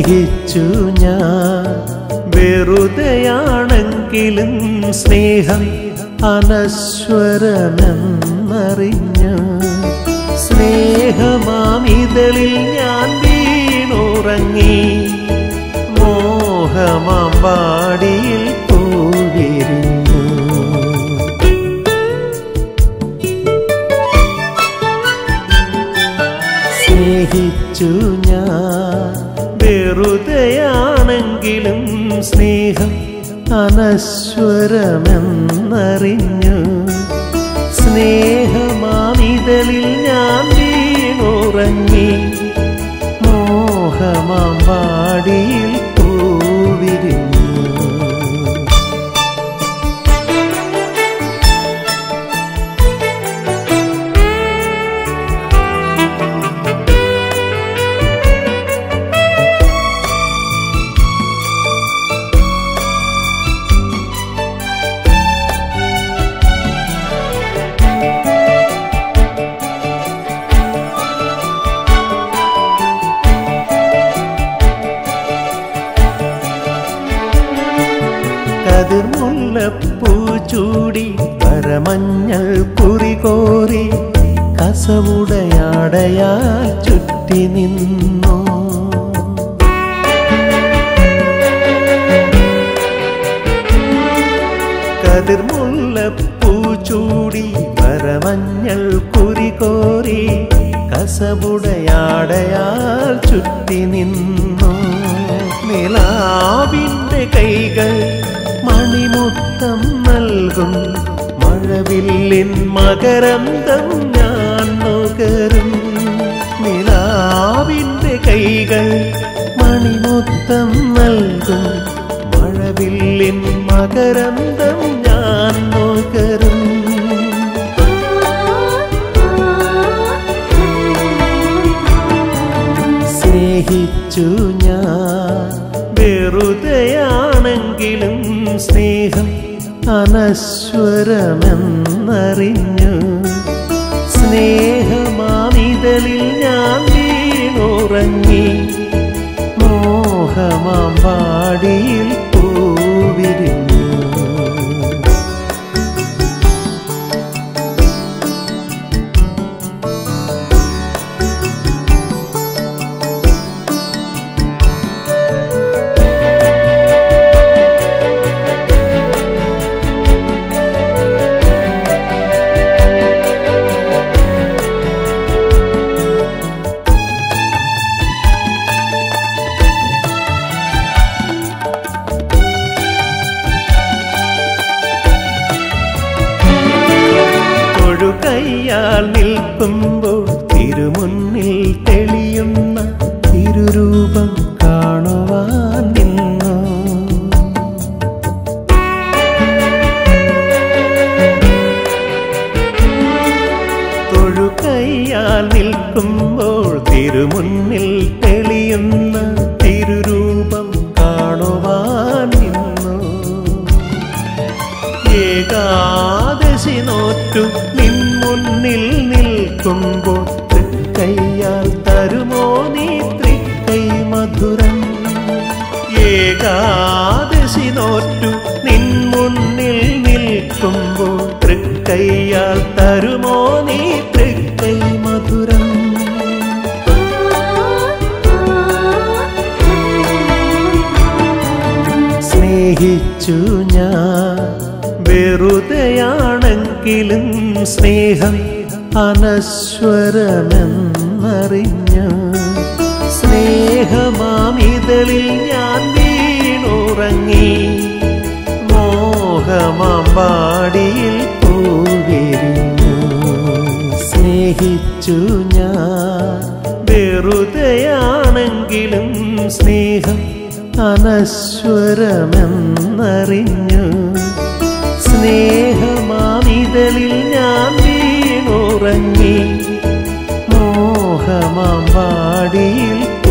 സ്നേഹിച്ചു ഞാൻ വെറുതെയാണെങ്കിലും സ്നേഹം അനശ്വരമെന്നറിഞ്ഞു സ്നേഹമാമിതളിൽ ഞാൻ വീണുറങ്ങി മോഹമാം വാടിയിൽ പൂവിരിഞ്ഞു സ്നേഹിച്ചു ഞാൻ വെറുതെയാണെങ്കിലും സ്നേഹം അനശ്വരമെന്നറിഞ്ഞു സ്നേഹമാമിതളിൽ ഞാൻ വീണുറങ്ങി മോഹമാം വാടിയിൽ പൂവിരിഞ്ഞു കതിർമുല്ലപ്പൂ ചൂടി പരമഞ്ഞൾ കുറികോറി കസവുടയാടയാൽ ചുറ്റി നിന്നു കതിർമുല്ലപ്പൂ ചൂടി പരമഞ്ഞൾ കുറികോറി കസവുടയാടയാൽ ചുറ്റി നിന്നു നിലാവിൻ്റെ കൈകൾ മണിമുത്തം നൽകും മഴവില്ലിൻ മകരന്തം ഞാൻ നുകരും നിലാവിൻ്റെ കൈകൾ മണിമുത്തം നൽകും മഴവില്ലിൻ മകരന്തം ഞാൻ നുകരും സ്നേഹിച്ചു ഞാൻ വെറുതെയാണെങ്കിലും സ്നേഹം അനശ്വരമെന്നറിഞ്ഞു സ്നേഹമാമിതളിൽ ഞാൻ വീണുറങ്ങി മോഹമാം വാടിയിൽ പൂവിരിഞ്ഞു തൊഴുകയ്യാൽ നിൽക്കുമ്പോൾ തിരുമുന്നിൽ തെളിയുന്ന തിരുരൂപം കാണുവാൻ നിന്നു തൊഴുകയ്യാൽ നിൽക്കുമ്പോൾ തിരുമുന്നിൽ തെളിയുന്ന തിരുരൂപം കാണുവാൻ നിന്നു ഏകാദശി നോറ്റു നിൻ മുന്നിൽ നിൽക്കുമ്പോൾ തൃക്കയ്യാൽ തരുമോ നീ തൃക്കൈ മധുരം ഏകാദശി നോറ്റു നിൻ മുന്നിൽ നിൽക്കുമ്പോൾ തൃക്കയ്യാൽ തരുമോ നീ തൃക്കൈ മധുരം സ്നേഹിച്ചു ഞാൻ വെറുതെയാണെങ്കിലും സ്നേഹം അനശ്വരമെന്നറിഞ്ഞു സ്നേഹമാമിതളിൽ ഞാൻ വീണുറങ്ങി മോഹമാം വാടിയിൽ പൂവിരിഞ്ഞു സ്നേഹിച്ചു ഞാൻ വെറുതെയാണെങ്കിലും സ്നേഹം അനശ്വരമെന്നറിഞ്ഞു സ്നേഹമാമിതളിൽ ഞാൻ വീണുറങ്ങി മോഹമാം വാടിയിൽ